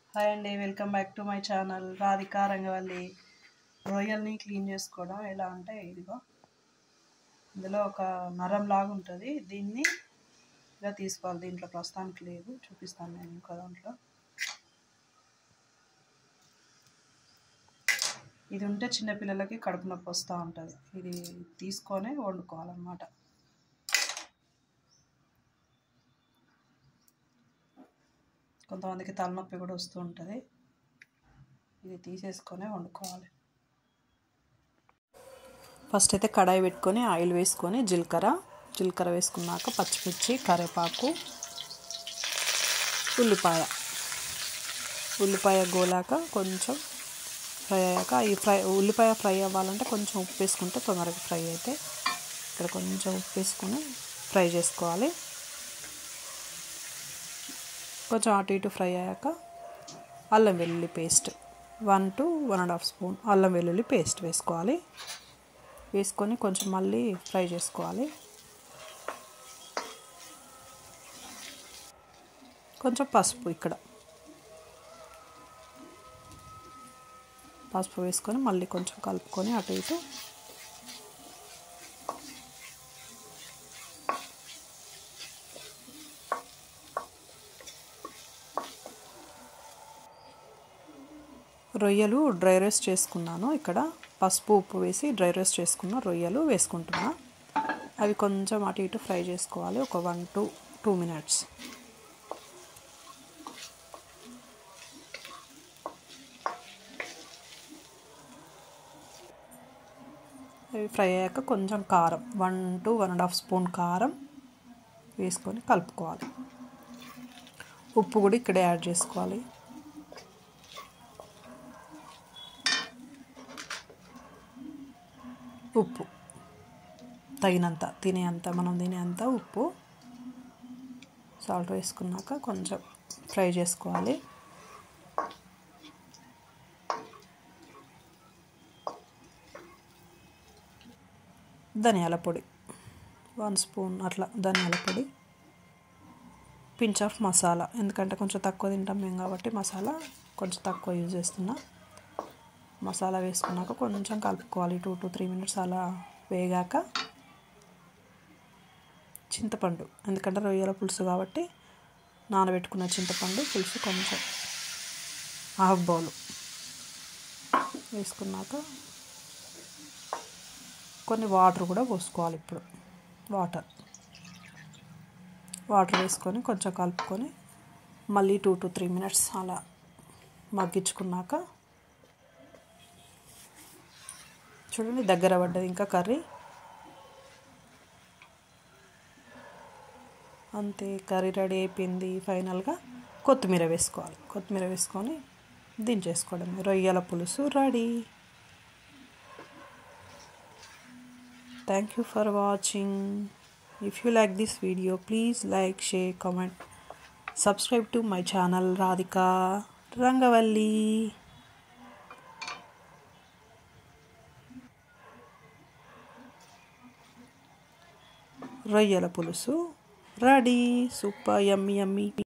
hi అండి welcome back to my channel Radhika Rangavalli రొయ్యల్ని clean చేసుకోవడం ఎలా అంటే ఇదిగో ఇందులో ఒక నరం లాగా ఉంటుంది దీన్ని ఇలా తీసుకోవాలి దీంట్లో ప్రస్తుతానికి లేదు చూపిస్తాను నేను ఇంకో దాంట్లో ఇది ఉంటే చిన్నపిల్లలకి కడుపు నొప్పి వస్తూ ఉంటుంది ఇది తీసుకొని వండుకోవాలన్నమాట కొంతమందికి తలనొప్పి కూడా వస్తూ ఉంటుంది ఇది తీసేసుకొని వండుకోవాలి ఫస్ట్ అయితే కడాయి పెట్టుకొని ఆయిల్ వేసుకొని జీలకర్ర జీలకర్ర వేసుకున్నాక పచ్చిమిర్చి కరివేపాకు ఉల్లిపాయ ఉల్లిపాయ గోలాక కొంచెం ఫ్రై అయ్యాక ఈ ఫ్రై ఉల్లిపాయ ఫ్రై అవ్వాలంటే కొంచెం ఉప్పు వేసుకుంటే తొందరగా ఫ్రై అయితే ఇక్కడ కొంచెం ఉప్పు వేసుకొని ఫ్రై చేసుకోవాలి కొంచెం అటు ఇటు ఫ్రై అయ్యాక అల్లం వెల్లుల్లి paste one to one and half spoon అల్లం వెల్లుల్లి పేస్ట్ వేసుకోవాలి వేసుకొని కొంచెం మళ్ళీ ఫ్రై చేసుకోవాలి కొంచెం పసుపు ఇక్కడ పసుపు వేసుకొని మళ్ళీ కొంచెం కలుపుకొని అటు ఇటు రొయ్యలు డ్రై రోస్ట్ చేసుకున్నాను ఇక్కడ పసుపు ఉప్పు వేసి డ్రై రోస్ట్ చేసుకున్న రొయ్యలు వేసుకుంటున్నా అవి కొంచెం అటు ఇటు ఫ్రై చేసుకోవాలి ఒక వన్ టు టూ మినిట్స్ అవి ఫ్రై అయ్యాక కొంచెం కారం one to one and half spoon కారం వేసుకొని కలుపుకోవాలి ఉప్పు కూడా ఇక్కడే యాడ్ చేసుకోవాలి ఉప్పు తగినంత తినేంత మనం తినేంత ఉప్పు సాల్ట్ వేసుకున్నాక కొంచెం ఫ్రై చేసుకోవాలి ధనియాల పొడి వన్ స్పూన్ అట్లా ధనియాల పొడి పించ్ ఆఫ్ మసాలా ఎందుకంటే కొంచెం తక్కువ తింటాం మేము కాబట్టి మసాలా కొంచెం తక్కువ యూజ్ చేస్తున్నా మసాలా వేసుకున్నాక కొంచెం కలుపుకోవాలి టూ టు త్రీ మినిట్స్ అలా వేగాక చింతపండు ఎందుకంటే రొయ్యల పులుసు కాబట్టి నానబెట్టుకున్న చింతపండు పులుసు కొంచెం హాఫ్ బౌల్ వేసుకున్నాక కొన్ని వాటర్ కూడా పోసుకోవాలి ఇప్పుడు వాటర్ వాటర్ వేసుకొని కొంచెం కలుపుకొని మళ్ళీ టూ టు త్రీ మినిట్స్ అలా మగ్గించుకున్నాక చూడండి దగ్గర పడ్డది ఇంకా కర్రీ అంతే కర్రీ రెడీ అయిపోయింది ఫైనల్గా కొత్తిమీర వేసుకోవాలి కొత్తిమీర వేసుకొని దించేసుకోవడం రొయ్యల పులుసు ready thank you for watching if you like this video please like share comment subscribe to my channel Radhika Rangavalli రొయ్యల పులుసు రెడీ సూపర్ యమ్మీ యమ్మీ